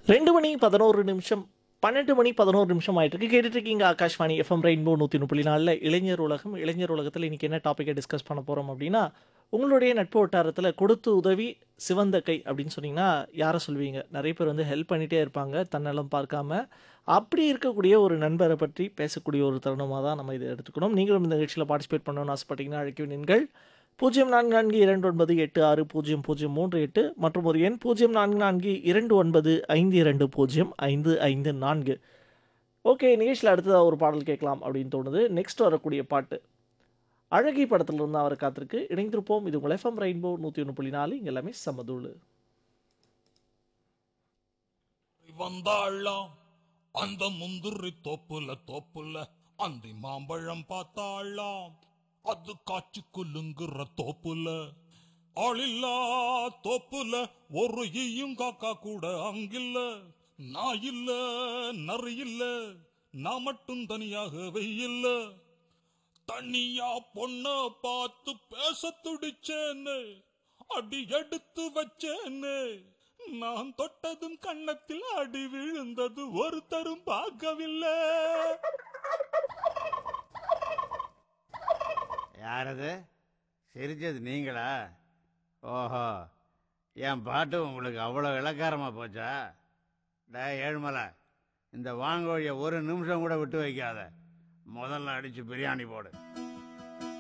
ரெண்டு மணி பதினோரு நிமிஷம் பன்னெண்டு மணி பதினோரு நிமிஷம் ஆயிட்டு இருக்கு கேட்டுட்டு இருக்கீங்க ஆகாஷ்வாணி எஃப்எம் ரெயின்போ நூற்றி முப்பத்தி நாலில் இளைஞர் உலகம் இளைஞர் உலகத்தில் இன்னைக்கு என்ன டாப்பிக்கை டிஸ்கஸ் பண்ண போகிறோம் அப்படின்னா உங்களுடைய நட்பு வட்டாரத்தில் கொடுத்து உதவி சிவந்த கை அப்படின்னு சொன்னீங்கன்னா யாரை சொல்வீங்க நிறைய பேர் வந்து ஹெல்ப் பண்ணிகிட்டே இருப்பாங்க தன்னலம் பார்க்காம அப்படி இருக்கக்கூடிய ஒரு நண்பரை பற்றி பேசக்கூடிய ஒரு தருணமாக தான் நம்ம இதை எடுத்துக்கணும் நீங்களும் இந்த நிகழ்ச்சியில் பார்ட்டிசிபேட் பண்ணணும்னு ஆசைப்பட்டீங்கன்னா அழைக்க நீங்கள் பூஜ்ஜியம் நான்கு நான்கு இரண்டு ஒன்பது எட்டு ஆறு பூஜ்ஜியம் பூஜ்ஜியம் மூன்று எட்டு மற்றும் ஒரு எண் பூஜ்ஜியம் நான்கு நான்கு இரண்டு ஒன்பது ஐந்து இரண்டு பூஜ்ஜியம் ஐந்து ஐந்து நான்கு ஓகே நிகழ்ச்சியில் அடுத்ததாக ஒரு பாடல் கேட்கலாம் அப்படின்னு தோணுது நெக்ஸ்ட் வரக்கூடிய பாட்டு அழகி படத்துல இருந்து அவரை காத்திருக்கு இணைந்திருப்போம் இது உங்கள் எஃப்எம் ரெயின்போ நூற்றி ஒன்று புள்ளி நாலு இங்கே எல்லாமே சமதூள் வந்தாளாம் அந்த முந்திரி தோப்புல தோப்புல அந்த மாம்பழம் பார்த்தாளாம் அது காய்ச்சி குலுங்குற தோப்புல ஆளில்லா தோப்புல ஒரு ஈயும் காக்கா கூட அங்கில்ல நான் இல்ல நரி இல்ல நான் மட்டும் தனியாக வெயில்ல தனியா பொண்ண பார்த்து பேச துடிச்சேன்னு அடி எடுத்து வச்சேன்னு நான் தொட்டதும் கன்னத்தில் அடி விழுந்தது ஒருத்தரும் பார்க்கவில்லை யாரது சிரிச்சது நீங்களா ஓஹோ என் பாட்டு உங்களுக்கு அவ்வளோ இளக்காரமாக போச்சா டே ஏழுமலை இந்த வாங்கோழிய ஒரு நிமிஷம் கூட விட்டு வைக்காத முதல்ல அடிச்சு பிரியாணி போடு